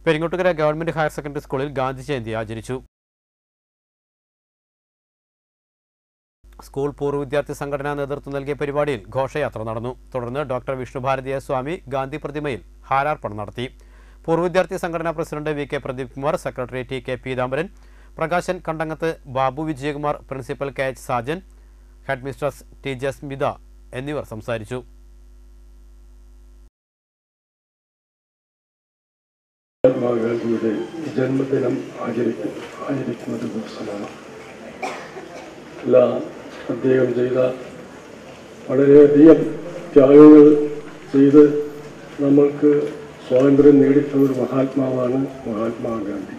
Peringottukara government higher secondary സ്കൂളിൽ ഗാന്ധി ജയന്തി ആചരിച്ചു school പൂർവ്വ വിദ്യാർത്ഥി സംഘടന നേതൃത്വം നൽകിയ പരിപാടിയിൽ ഘോഷയാത്ര നടന്നു തുടർന്ന് ഡോക്ടർ വിഷ്ണുഭാരതിയ സ്വാമി ഗാന്ധി പ്രതിമയിൽ ഹാരാർപ്പണം നടത്തി പൂർവ്വ വിദ്യാർത്ഥി സംഘടനാ president V K Pradeep Kumar secretary T K Peethambaran Prakashan Kandangath Babu Vijayakumar principal K H Sajan head mistress T Jasmitha എന്നിവർ സംസാരിച്ചു മഹാത്മാഗാന്ധിയുടെ ജന്മദിനം ആചരിക്കും ആചരിക്കുന്ന ഒരു ദിവസമാണ് എല്ലാ അദ്ദേഹം ചെയ്ത വളരെയധികം ത്യാഗങ്ങൾ ചെയ്ത് നമ്മൾക്ക് സ്വാതന്ത്ര്യം നേടിത്തന്ന ഒരു മഹാത്മാവാണ് മഹാത്മാഗാന്ധി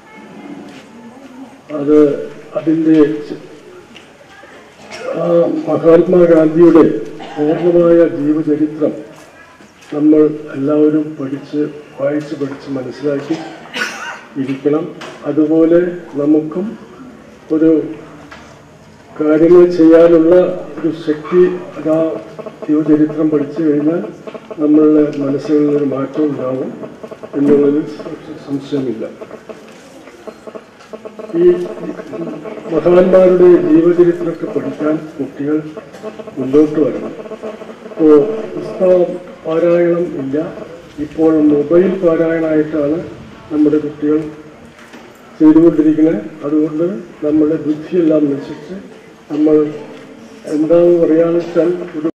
അത് അതിൻ്റെ ച- ആ മഹാത്മാഗാന്ധിയുടെ പൂർണ്ണമായ ജീവചരിത്രം നമ്മൾ എല്ലാവരും പഠിച്ച് വായിച്ച് പഠിച്ച് മനസ്സിലാക്കി ഇരിക്കണം അതുപോലെ നമുക്കും ഒരു കാര്യങ്ങൾ ചെയ്യാനുള്ള ഒരു ശക്തി അതാ ജീവചരിത്രം പഠിച്ചു കഴിഞ്ഞാൽ നമ്മളുടെ മനസ്സുകളിൽ ഒരു മാറ്റം ഉണ്ടാവും എന്നുള്ളതിൽ സംശയമില്ല ഈ മഹാന്മാരുടെ ജീവചരിത്രമൊക്കെ പഠിക്കാൻ കുട്ടികൾ മുന്നോട്ട് വരണം ഇപ്പോൾ പുസ്തകം പാരായണം ഇല്ല ഇപ്പോൾ മൊബൈൽ പാരായണമായിട്ടാണ് നമ്മുടെ കുട്ടികൾ ചെയ്തുകൊണ്ടിരിക്കുന്നത് അതുകൊണ്ട് നമ്മുടെ ബുദ്ധിയെല്ലാം നശിച്ച് നമ്മൾ എന്താണെന്ന് പറയാന്ന് വെച്ചാൽ ഒരു